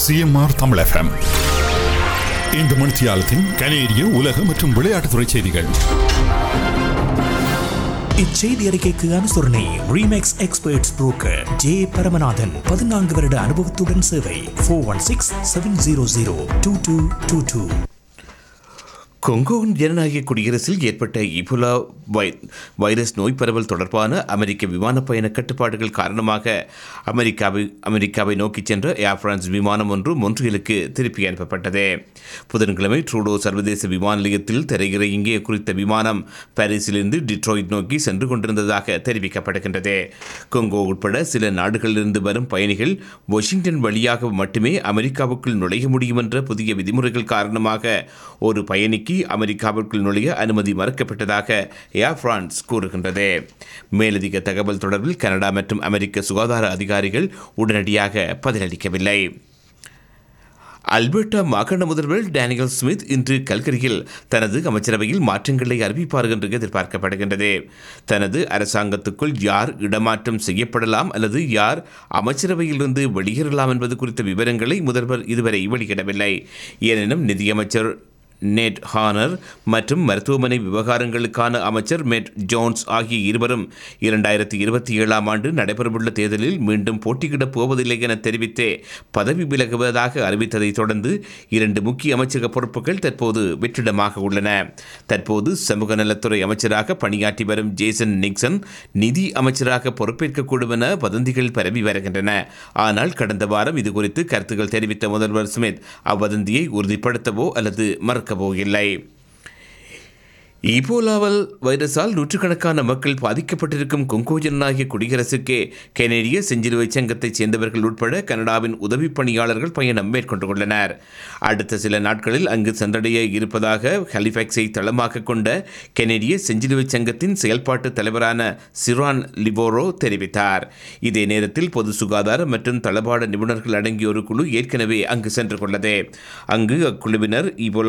CMR Tamil FM இந்த மணித்தியாலத்தின் கனேடிய உலக மற்றும் விளையாட்டுத்துறை செய்திகள் இச்செய்தி அறிக்கைக்கு அனுசரணை Remax experts broker J Paramanathan பதினான்கு வருட அனுபவத்துடன் சேவை four one six seven zero zero two two two two கொங்கோவின் ஜனநாயக குடியரசில் ஏற்பட்ட இபுலா வை வைரஸ் நோய் பரவல் தொடர்பான அமெரிக்க விமான பயண கட்டுப்பாடுகள் காரணமாக அமெரிக்காவை அமெரிக்காவை நோக்கிச் சென்ற ஏர் பிரான்ஸ் விமானம் ஒன்று மொன்றியலுக்கு திருப்பி அனுப்பப்பட்டது புதன்கிழமை ட்ரூடோ சர்வதேச விமான நிலையத்தில் தரையிறங்கிய குறித்த விமானம் பாரிஸிலிருந்து டிட்ராய்ட் நோக்கி சென்று கொண்டிருந்ததாக தெரிவிக்கப்படுகின்றது கொங்கோ உட்பட சில நாடுகளிலிருந்து வரும் பயணிகள் வாஷிங்டன் வழியாக மட்டுமே அமெரிக்காவுக்குள் நுழைய முடியும் என்ற புதிய விதிமுறைகள் காரணமாக ஒரு பயணிக்கு அமெரிக்காவிற்குள் நுழைய அனுமதி மறுக்கப்பட்டதாக ஏர் பிரான்ஸ் கூறுகின்றது மேலதிக தகவல் தொடர்பில் கனடா மற்றும் அமெரிக்க சுகாதார அதிகாரிகள் உடனடியாக பதிலளிக்கவில்லை அல்பர்டா மாகாண முதல்வர் டேனியல் ஸ்மித் இன்று கல்கரியில் தனது அமைச்சரவையில் மாற்றங்களை அறிவிப்பார் என்று எதிர்பார்க்கப்படுகின்றது தனது அரசாங்கத்துக்குள் யார் இடமாற்றம் செய்யப்படலாம் அல்லது யார் அமைச்சரவையிலிருந்து வெளியேறலாம் என்பது குறித்த விவரங்களை முதல்வர் இதுவரை வெளியிடவில்லை எனினும் நிதியமைச்சர் நெட் ஹானர் மற்றும் மருத்துவமனை விவகாரங்களுக்கான அமைச்சர் மெட் ஜோன்ஸ் ஆகிய இருவரும் இரண்டாயிரத்தி இருபத்தி ஏழாம் ஆண்டு நடைபெறவுள்ள தேர்தலில் மீண்டும் போட்டியிடப் போவதில்லை என தெரிவித்தே பதவி விலகுவதாக அறிவித்ததைத் தொடர்ந்து இரண்டு முக்கிய அமைச்சக பொறுப்புகள் தற்போது வெற்றிடமாக உள்ளன தற்போது சமூக நலத்துறை அமைச்சராக பணியாற்றி வரும் ஜேசன் நிக்சன் நிதி அமைச்சராக பொறுப்பேற்கக்கூடும் என வதந்திகள் பரவி வருகின்றன ஆனால் கடந்த வாரம் இதுகுறித்து கருத்துக்கள் தெரிவித்த முதல்வர் ஸ்மித் அவ்வதந்தியை உறுதிப்படுத்தவோ அல்லது மறுக்கவோ இல்லை ஈபோலாவல் வைரஸால் நூற்றுக்கணக்கான மக்கள் பாதிக்கப்பட்டிருக்கும் கொங்கோ ஜனநாயக குடியரசுக்கு கெனடிய செஞ்சிலுவை சங்கத்தைச் சேர்ந்தவர்கள் உட்பட கனடாவின் உதவி பணியாளர்கள் பயணம் மேற்கொண்டுள்ளனர் அடுத்த சில நாட்களில் அங்கு சென்றடைய இருப்பதாக ஹலிஃபேக்ஸை தளமாக கொண்ட கெனடிய செஞ்சிலுவை சங்கத்தின் செயல்பாட்டு தலைவரான சிரான் லிபோரோ தெரிவித்தார் இதே நேரத்தில் பொது சுகாதார மற்றும் தளபாட நிபுணர்கள் அடங்கிய ஒரு குழு ஏற்கனவே அங்கு சென்று கொண்டது அங்கு அக்குழுவினர் ஈபோலா